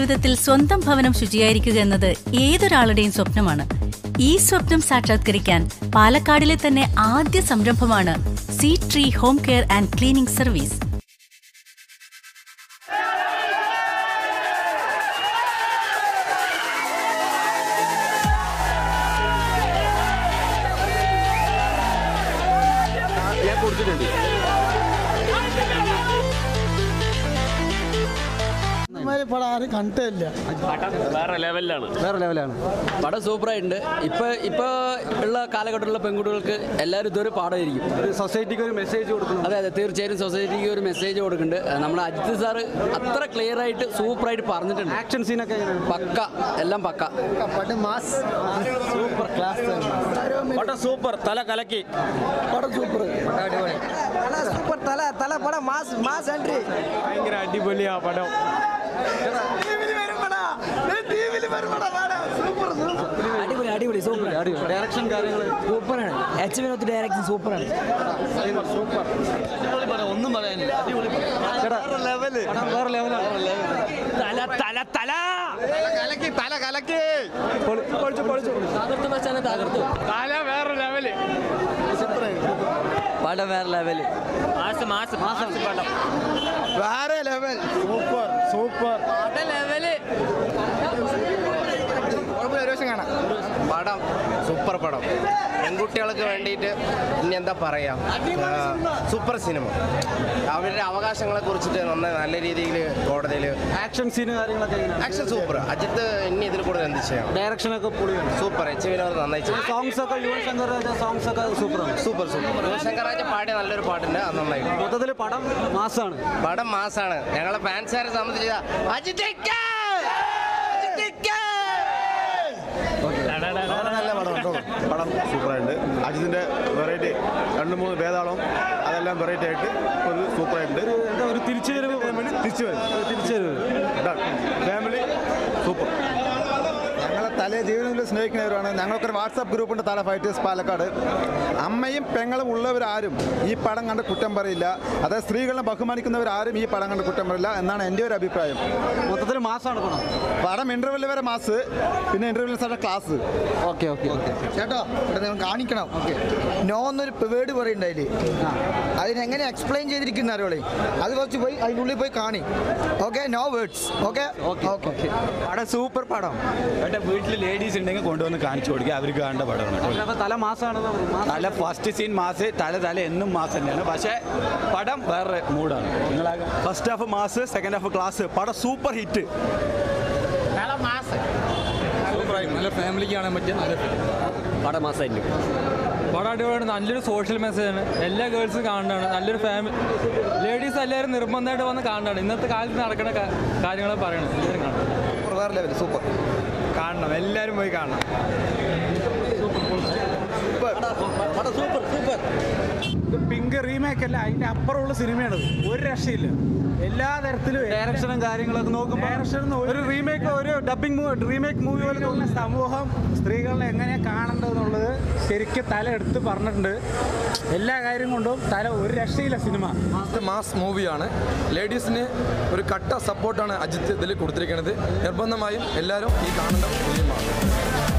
ജീവിതത്തിൽ സ്വന്തം ഭവനം ശുചിയായിരിക്കുക എന്നത് ഏതൊരാളുടെയും സ്വപ്നമാണ് ഈ സ്വപ്നം സാക്ഷാത്കരിക്കാൻ പാലക്കാടിലെ തന്നെ ആദ്യ സംരംഭമാണ് sea tree home care and cleaning service ഞാൻ കൊടുത്തിട്ടുണ്ട് ഇതുമാതിരി പടം ആരും കണ്ടില്ല വേറെ ലെവലിലാണ് വേറെ ലെവലാണ് പടം സൂപ്പറായിട്ടുണ്ട് ഇപ്പൊ ഇപ്പൊ ഉള്ള കാലഘട്ടത്തിലുള്ള പെൺകുട്ടികൾക്ക് എല്ലാവരും ഇതൊരു പാഠമായിരിക്കും ഒരു സൊസൈറ്റിക്ക് ഒരു മെസ്സേജ് കൊടുക്കണം അതെ അതെ തീർച്ചയായും സൊസൈറ്റിക്ക് ഒരു മെസ്സേജ് കൊടുക്കുന്നുണ്ട് അഹ് നമ്മുടെ അജിത് സാറ് അത്ര ക്ലിയർ ആയിട്ട് സൂപ്പറായിട്ട് പറഞ്ഞിട്ടുണ്ട് ആക്ഷൻ സീനൊക്കെ എങ്ങനെയാണ് പക്ക എല്ലാം പക്ക പടം മാസ് സൂപ്പർ ക്ലാസ് പടം സൂപ്പർ തല കലക്കി പടം സൂപ്പർ സൂപ്പർ തല തല പടം മാസ് മാസ് എൻട്രി ഭയങ്കര അടിപൊളിയാ പടം അടിപൊളി അടിപൊളി സൂപ്പർ ഡയറക്ഷൻ കാര്യങ്ങൾ സൂപ്പറാണ് എച്ച് വിനോത്ത് ഡയറക്ഷൻ സൂപ്പറാണ് ചേട്ടാ ലെവല് വേറെ ലെവലാണ് തല തല തല കലക്കി തല കലക്കി തകർത്തു മച്ചാനെ തകർത്തു തല വേറെ ലെവല് പടം വേറെ ലെവല് മാസ് മാസ് മാസ് പടം വേറെ ലെവൽ സൂപ്പർ സൂപ്പർ പടം സൂപ്പർ പടം പെൺകുട്ടികൾക്ക് വേണ്ടിയിട്ട് ഇനി എന്താ പറയാ ആ, സൂപ്പർ സിനിമ അവരുടെ അവകാശങ്ങളെ കുറിച്ചിട്ട് നന്നായി നല്ല രീതിയിൽ കോടതിയിൽ ആക്ഷൻ സീന് കാര്യങ്ങളൊക്കെ എങ്ങനെയാണ് ആക്ഷൻ സൂപ്പർ അജിത്ത് ഇനി ഇതിൽ കൂടുതൽ എന്ത് ചെയ്യാം ഡയറക്ഷനൊക്കെ പൊളിയാണ് സൂപ്പർ എച്ച് വിനോദ് നന്നായി ചെയ്തു. സോങ്സ് ഒക്കെ യുവൻ ശങ്കർ രാജ സോങ്സ് ഒക്കെ സൂപ്പറാണ് സൂപ്പർ സൂപ്പർ ശങ്കരാജ പാടിയ നല്ലൊരു പാട്ടുണ്ട് അത് നന്നായി മൊത്തത്തിൽ പടം മാസാണ് പടം മാസാണ് ഞങ്ങളെ ഫാൻസുകാരെ സംബന്ധിച്ച് അജിത്തേക്ക്! അജിത്തേക്ക്! നല്ല പടം കേട്ടോ പടം സൂപ്പറായിട്ടുണ്ട് അജിതിൻ്റെ വെറൈറ്റി രണ്ട് മൂന്ന് ഭേദാളം അതെല്ലാം വെറൈറ്റി ആയിട്ട് ഒരു സൂപ്പറായിട്ടുണ്ട് എന്താ ഒരു തിരിച്ചുവരവ് തിരിച്ചു വരും തിരിച്ചുവരവ് ഫാമിലി സൂപ്പർ ഞങ്ങളെ തലേ ജീവിതത്തിൽ സ്നേഹിക്കുന്നവരാണ് ഞങ്ങൾക്കൊരു വാട്സാപ്പ് ഗ്രൂപ്പുണ്ട് തല ഫൈറ്റേഴ്സ് പാലക്കാട് അമ്മയും പെങ്ങളും ഉള്ളവരാരും ഈ പടം കണ്ട് കുറ്റം പറയില്ല അതായത് സ്ത്രീകളെ ബഹുമാനിക്കുന്നവരാരും ഈ പടം കണ്ട് കുറ്റം പറയില്ല എന്നാണ് എൻ്റെ ഒരു അഭിപ്രായം മൊത്തത്തിൽ മാസാണ് പടം പടം ഇൻ്റർവെൽ വരെ മാസ് പിന്നെ ഇൻ്റർവെൽ സാറിൻ്റെ ക്ലാസ് ഓക്കെ ഓക്കെ ഓക്കെ ചേട്ടോ ഇവിടെ നിങ്ങൾ കാണിക്കണം നോ എന്നൊരു വേർഡ് പറയണ്ടായില് അതിനെങ്ങനെ എക്സ്പ്ലെയിൻ ചെയ്തിരിക്കുന്ന അറിയോളെ അത് കുറച്ച് പോയി അതിനുള്ളിൽ പോയി കാണി okay no words okay okay പടം സൂപ്പർ പടം ഏട്ടാ വീട്ടിൽ ലേഡീസ് ഉണ്ടെങ്കിൽ കൊണ്ടുവന്ന് കാണിച്ചു കൊടുക്കുക അവർക്ക് കാണേണ്ട പടമാണ് കേട്ടോ അപ്പൊ തല മാസാണ് തല ഫസ്റ്റ് സീൻ മാസ് തല തല എന്നും മാസ് തന്നെയാണ് പക്ഷേ പടം വേറെ മൂഡാണ് first half mass second half class പടം സൂപ്പർ ഹിറ്റ് നല്ല ഫാമിലിക്ക് കാണാൻ പറ്റിയ നല്ല പടം മാസമായിരിക്കും പടം അടിപൊളിയാണ് നല്ലൊരു സോഷ്യൽ മെസ്സേജാണ് എല്ലാ ഗേൾസും കാണേണ്ടതാണ് നല്ലൊരു ഫാമിലി ലേഡീസ് എല്ലാവരും നിർബന്ധമായിട്ട് വന്ന് കാണേണ്ടതാണ് ഇന്നത്തെ കാലത്ത് നടക്കുന്ന കാ- കാര്യങ്ങളെ പറയണം എല്ലാവരും കാണണം വേറെ ലെവൽ സൂപ്പർ കാണണം എല്ലാവരും പോയി കാണണം പിങ്ക് റീമേക്ക് അല്ല അതിന്റെ അപ്പുറമുള്ള സിനിമയാണത് ഒരു രക്ഷയില്ല എല്ലാ തരത്തിലും ഡയറക്ഷനും കാര്യങ്ങളൊക്കെ നോക്കുമ്പോൾ ഡയറക്ഷൻ ഒരു റീമേക്ക് ഒരു ഡബിംഗ് മൂവി റീമേക്ക് മൂവി പോലെ തോന്നുന്ന സമൂഹം സ്ത്രീകളെ എങ്ങനെ കാണേണ്ടതെന്നുള്ളത് ശരിക്കും തല എടുത്ത് പറഞ്ഞിട്ടുണ്ട് എല്ലാ കാര്യം കൊണ്ടും തല ഒരു രക്ഷയില്ല സിനിമ മാസ് മൂവിയാണ് ലേഡീസിന് ഒരു കട്ട സപ്പോർട്ടാണ് അജിത്ത് ഇതിൽ കൊടുത്തിരിക്കുന്നത് നിർബന്ധമായും എല്ലാവരും ഈ കാണേണ്ട ഫിലിമാണ്